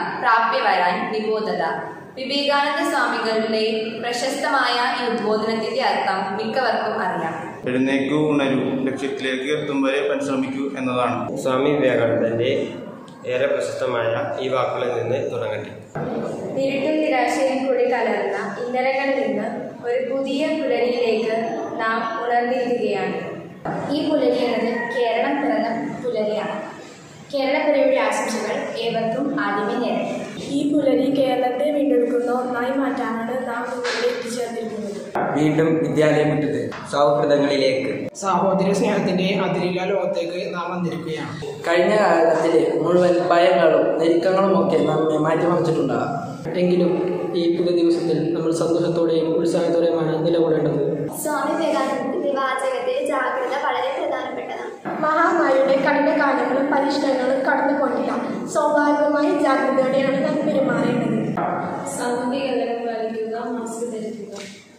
പ്രാപ്യ വരാൻ നിബോധത വിവേകാനന്ദ സ്വാമികളുടെ പ്രശസ്തമായ ഈ ഉദ്ബോധനത്തിന്റെ അർത്ഥം മിക്കവർക്കും അറിയാം എഴുന്നേക്കൂ ഉണരൂ ലക്ഷ്യത്തിലേക്ക് എത്തും വരെ പരിശ്രമിക്കൂ എന്നതാണ് സ്വാമി വിവേകാനന്ദന്റെ ഏറെ പ്രശസ്തമായ ഈ വാക്കുകളിൽ നിന്ന് തുടങ്ങട്ടെ ഇരുട്ടും നിരാശയും കൂടി കലർന്ന ഇന്നലകളിൽ നിന്ന് ഒരു പുതിയ പുലരിയിലേക്ക് നാം ഉണർന്നിരിക്കുകയാണ് ഈ പുലരി എന്നത് കേരളം പിറന്ന പുലരിയാണ് കേരളപ്പിറവിയുടെ ആശംസകൾ ഏവർക്കും ആദ്യമേ നേരട്ടെ ഈ പുലരി കേരളത്തെ വീണ്ടെടുക്കുന്ന ഒന്നായി മാറ്റാനാണ് നാം ഇവിടെ എത്തിച്ചേർന്നിരിക്കുന്നത് വീണ്ടും വിദ്യാലയമുറ്റത്ത് സൗഹൃദങ്ങളിലേക്ക് സാഹോദര്യ സ്നേഹത്തിന്റെ അതിരില്ല ലോകത്തേക്ക് നാം വന്നിരിക്കുകയാണ് കഴിഞ്ഞ കാലത്തിലെ മുഴുവൻ ഭയങ്ങളും ഞെരുക്കങ്ങളും ഒക്കെ നമ്മെ മാറ്റിമറിച്ചിട്ടുണ്ടാകാം എങ്കിലും ഈ പുതിയ ദിവസത്തിൽ നമ്മൾ സന്തോഷത്തോടെയും ഉത്സാഹത്തോടെയുമാണ് നിലകൊള്ളേണ്ടത് സ്വാമി വിവേകാനന്ദന്റെ വാചകത്തെ ജാഗ്രത വളരെ പ്രധാനപ്പെട്ടതാണ് മഹാമാരിയുടെ കഠിന കാലങ്ങളും പരിഷ്കരണങ്ങളും കടന്നുപോയില്ല സ്വാഭാവികമായി ജാഗ്രതയോടെയാണ് നാം പെരുമാറേണ്ടത് സാമൂഹിക അകലം പാലിക്കുക മാസ്ക് ധരിക്കുക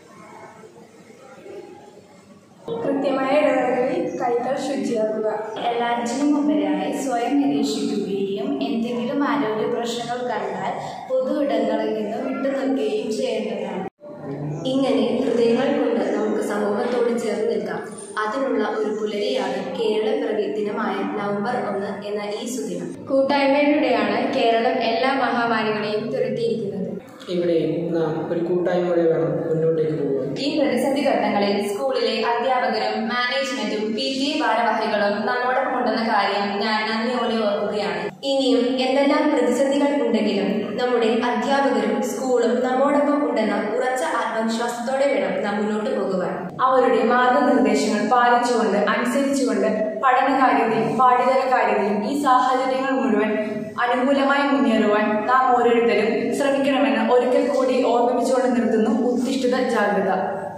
കൃത്യമായ ഇടവേളകളിൽ കൈകൾ ശുചിയാക്കുക എല്ലാറ്റിനും ഉപരിയായി സ്വയം നിരീക്ഷിക്കുകയും എന്തെങ്കിലും ആരോഗ്യ പ്രശ്നങ്ങൾ കണ്ടാൽ പൊതു ഇടങ്ങളിൽ നിന്ന് വിട്ടുനിൽക്കുകയും ചെയ്യേണ്ടതാണ് ഇങ്ങനെ ഹൃദയങ്ങൾ കൊണ്ട് നമുക്ക് സമൂഹത്തോട് ചേർന്ന് നിൽക്കാം അതിനുള്ള ഒരു പുലരിയാണ് കേരള പിറവി ദിനമായ നവംബർ ഒന്ന് എന്ന ഈ സുദിനം കൂട്ടായ്മയിലൂടെയാണ് കേരളം എല്ലാ മഹാമാരികളെയും തുരത്തിയിരിക്കുന്നത് ഇവിടെയും നാം ഒരു കൂട്ടായ്മയോടെ വേണം മുന്നോട്ടേക്ക് പോകുവാൻ ഈ പ്രതിസന്ധി ഘട്ടങ്ങളിൽ സ്കൂളിലെ അധ്യാപകരും മാനേജ്മെന്റും പി ടി എ ഭാരവാഹികളും നമ്മോടൊപ്പം ഉണ്ടെന്ന കാര്യം ഞാൻ നന്ദിയോടെ ഓർക്കുകയാണ് ഇനിയും എന്തെല്ലാം പ്രതിസന്ധികൾ ഉണ്ടെങ്കിലും നമ്മുടെ അധ്യാപകരും സ്കൂളും നമ്മോടൊപ്പം ഉണ്ടെന്ന ഉറച്ച ആത്മവിശ്വാസത്തോടെ വേണം നാം മുന്നോട്ട് പോകുവാൻ അവരുടെ മാർഗനിർദ്ദേശങ്ങൾ പാലിച്ചുകൊണ്ട് അനുസരിച്ചുകൊണ്ട് പഠനകാര്യത്തിലും പാഠ്യേതര കാര്യത്തിലും ഈ സാഹചര്യങ്ങൾ മുഴുവൻ അനുകൂലമായി മുന്നേറുവാൻ നാം ഓരോരുത്തരും ശ്രമിക്കണമെന്ന് ഒരിക്കൽ കൂടി ഓർമ്മിപ്പിച്ചുകൊണ്ട് നിർത്തുന്നു ഉത്തിഷ്ഠിത ജാഗ്രത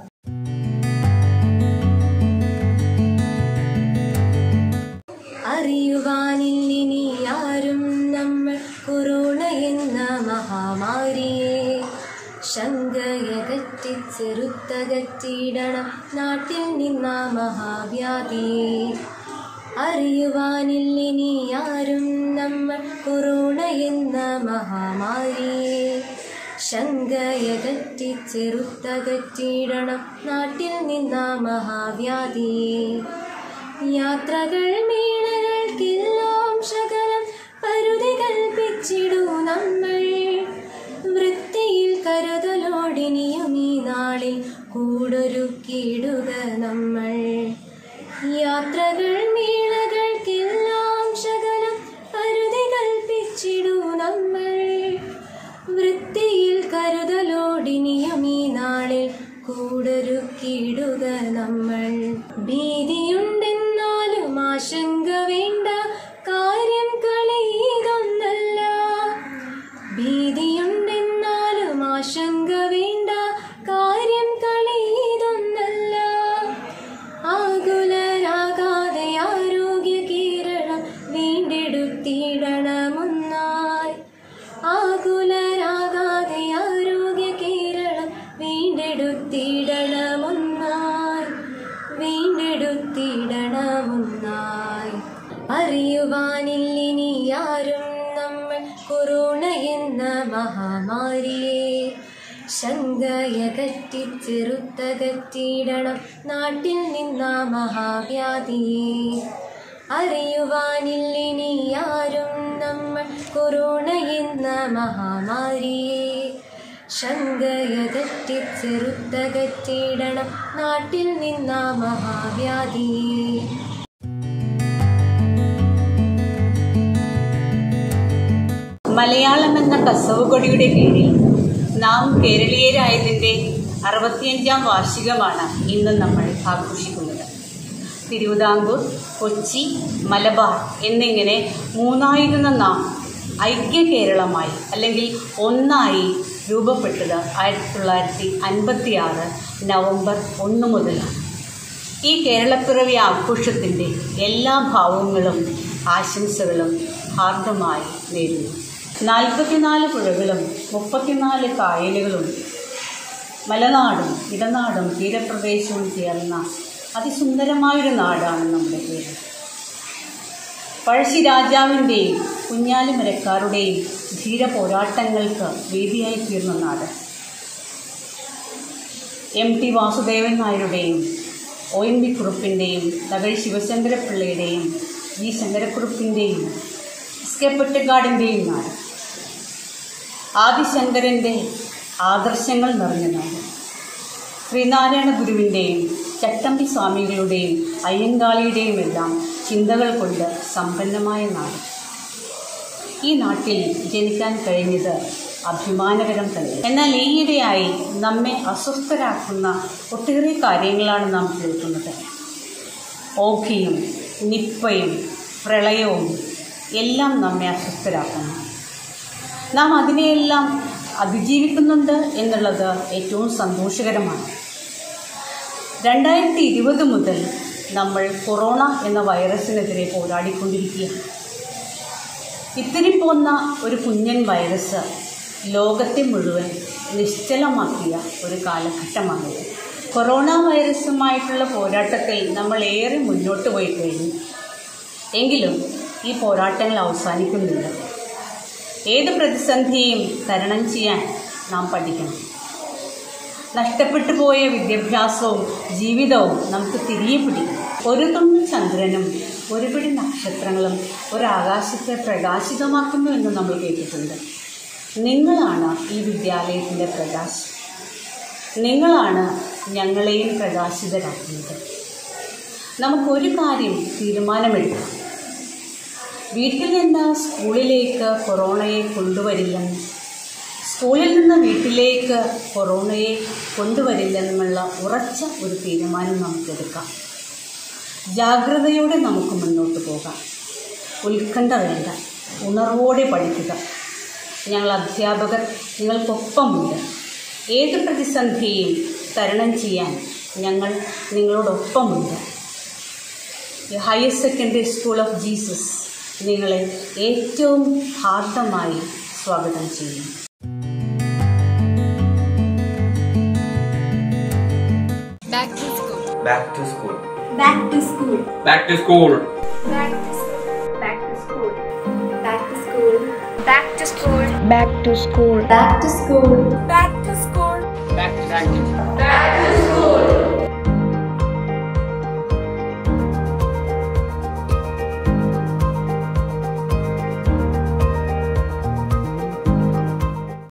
അറിയുവാനില്ലിനി ആരും നമ്മൾ കൊറോണ എന്ന മഹാമാരിയെ ശങ്കയകറ്റി ചെറുത്തകറ്റിയിടണം നാട്ടിൽ നിന്ന മഹാവ്യാധിയെ അറിയുവാനില്ലിനി ആരും നമ്മൾ കൊറോണ എന്ന മഹാമാരിയെ ശങ്കയകറ്റി ചെറുത്തകറ്റിയിടണം നാട്ടിൽ നിന്ന മഹാവ്യാധിയെ യാത്രകൾ മേളകൾക്കെല്ലാം ശകലം പരുതി കൽപ്പിച്ചിടൂ നമ്മൾ വൃത്തിയിൽ കരുതലോടിനിയും ഈ നാളിൽ കൂടൊരുക്കിയിടുക നമ്മൾ യാത്രകൾ മേളകൾക്കെല്ലാം ശകലം പരുതി കൽപ്പിച്ചിടൂ നമ്മൾ വൃത്തിയിൽ കരുതലോടിനിയും ഈ നാളിൽ കൂടൊരുക്കിയിടുക നമ്മൾ ഭീതിയുണ്ടെന്നാലും ആശങ്ക വേണ്ട കാര്യം കളിയിതൊന്നല്ല ഭീതിയുണ്ടെന്നാലും ആശങ്ക വേണ്ട കാര്യം കളിയിതൊന്നല്ല ആകുലരാകാതെ ആരോഗ്യ കേരളം വീണ്ടെടുത്തിടണമൊന്നായി ആകുലരാകാതെ ആരോഗ്യ കേരളം വീണ്ടെടുത്തിടണമൊന്നായി വീണ്ടെടുത്തിടണമൊന്നായി അറിയുവാനില്ലിനി ആരും നമ്മൾ കൊറോണ എന്ന മഹാമാരിയെ ശങ്കയകറ്റി ചെറുത്തകറ്റിയിടണം നാട്ടിൽ നിന്ന മഹാവ്യാധിയെ അറിയുവാനില്ലിനി ആരും നമ്മൾ കൊറോണ എന്ന മഹാമാരിയെ ശങ്കയകറ്റി ചെറുത്തകറ്റിയിടണം നാട്ടിൽ നിന്ന മഹാവ്യാധിയെ മലയാളം എന്ന കസവ് കൊടിയുടെ കീഴിൽ നാം കേരളീയരായതിൻ്റെ അറുപത്തിയഞ്ചാം വാർഷികമാണ് ഇന്ന് നമ്മൾ ആഘോഷിക്കുന്നത് തിരുവിതാംകൂർ കൊച്ചി മലബാർ എന്നിങ്ങനെ മൂന്നായിരുന്ന നാം ഐക്യ കേരളമായി അല്ലെങ്കിൽ ഒന്നായി രൂപപ്പെട്ടത് ആയിരത്തി തൊള്ളായിരത്തി അൻപത്തി ആറ് നവംബർ ഒന്ന് മുതലാണ് ഈ കേരളപ്പിറവി ആഘോഷത്തിൻ്റെ എല്ലാ ഭാവങ്ങളും ആശംസകളും ഹാർദമായി നേരുന്നു നാൽപ്പത്തിനാല് പുഴകളും മുപ്പത്തിനാല് കായലുകളും മലനാടും ഇടനാടും തീരപ്രദേശവും ചേർന്ന അതിസുന്ദരമായൊരു നാടാണ് നമ്മുടെ കേരളം പഴശ്ശിരാജാവിൻ്റെയും കുഞ്ഞാലിമരക്കാരുടെയും ധീര പോരാട്ടങ്ങൾക്ക് വേദിയായി തീർന്ന നാട് എം ടി വാസുദേവൻ നായരുടെയും ഒ എൻ വി കുറുപ്പിൻ്റെയും തകഴി ശിവശങ്കരപ്പിള്ളയുടെയും ജി ശങ്കരക്കുറുപ്പിൻ്റെയും എസ് കെ പൊറ്റക്കാടിൻ്റെയും നാട് ആദിശങ്കരൻ്റെ ആദർശങ്ങൾ നിറഞ്ഞ നാട് ശ്രീനാരായണ ഗുരുവിൻ്റെയും ചട്ടമ്പി സ്വാമികളുടെയും അയ്യങ്കാളിയുടെയും എല്ലാം ചിന്തകൾ കൊണ്ട് സമ്പന്നമായ നാട് ഈ നാട്ടിൽ ജനിക്കാൻ കഴിഞ്ഞത് അഭിമാനകരം തന്നെ എന്നാൽ ഈയിടെയായി നമ്മെ അസ്വസ്ഥരാക്കുന്ന ഒട്ടേറെ കാര്യങ്ങളാണ് നാം കേൾക്കുന്നത് ഓഖിയും നിപ്പയും പ്രളയവും എല്ലാം നമ്മെ അസ്വസ്ഥരാക്കുന്നു നാം അതിനെയെല്ലാം അതിജീവിക്കുന്നുണ്ട് എന്നുള്ളത് ഏറ്റവും സന്തോഷകരമാണ് രണ്ടായിരത്തി ഇരുപത് മുതൽ നമ്മൾ കൊറോണ എന്ന വൈറസിനെതിരെ പോരാടിക്കൊണ്ടിരിക്കുകയാണ് ഇത്തിരി പോന്ന ഒരു കുഞ്ഞൻ വൈറസ് ലോകത്തെ മുഴുവൻ നിശ്ചലമാക്കിയ ഒരു കാലഘട്ടമാണിത് കൊറോണ വൈറസുമായിട്ടുള്ള പോരാട്ടത്തിൽ നമ്മൾ ഏറെ മുന്നോട്ട് പോയി കഴിഞ്ഞു എങ്കിലും ഈ പോരാട്ടങ്ങൾ അവസാനിക്കുന്നില്ല ഏത് പ്രതിസന്ധിയും തരണം ചെയ്യാൻ നാം പഠിക്കണം നഷ്ടപ്പെട്ടു പോയ വിദ്യാഭ്യാസവും ജീവിതവും നമുക്ക് തിരികെ പിടിക്കും ഒരു തുണ്ട് ചന്ദ്രനും ഒരു പിടി നക്ഷത്രങ്ങളും ഒരാകാശത്തെ പ്രകാശിതമാക്കുന്നു എന്ന് നമ്മൾ കേട്ടിട്ടുണ്ട് നിങ്ങളാണ് ഈ വിദ്യാലയത്തിൻ്റെ പ്രകാശം നിങ്ങളാണ് ഞങ്ങളെയും പ്രകാശിതരാക്കുന്നത് നമുക്കൊരു കാര്യം തീരുമാനമെടുക്കാം വീട്ടിൽ നിന്ന് സ്കൂളിലേക്ക് കൊറോണയെ കൊണ്ടുവരില്ലെന്ന് സ്കൂളിൽ നിന്ന് വീട്ടിലേക്ക് കൊറോണയെ കൊണ്ടുവരില്ലെന്നുള്ള ഉറച്ച ഒരു തീരുമാനം നമുക്കെടുക്കാം ജാഗ്രതയോടെ നമുക്ക് മുന്നോട്ട് പോകാം ഉത്കണ്ഠ വേണ്ട ഉണർവോടെ പഠിക്കുക ഞങ്ങൾ അധ്യാപകർ നിങ്ങൾക്കൊപ്പമുണ്ട് ഏത് പ്രതിസന്ധിയും തരണം ചെയ്യാൻ ഞങ്ങൾ നിങ്ങളോടൊപ്പമുണ്ട് higher secondary school of Jesus നിങ്ങളെ ഏറ്റവും ഹാർദമായി സ്വാഗതം ചെയ്യുന്നു Back to school. Back to school Back to school. Back to school. Back to school. Back to school. Back to school. Back to school. Back to school. Back to school. Back to school. Back to school.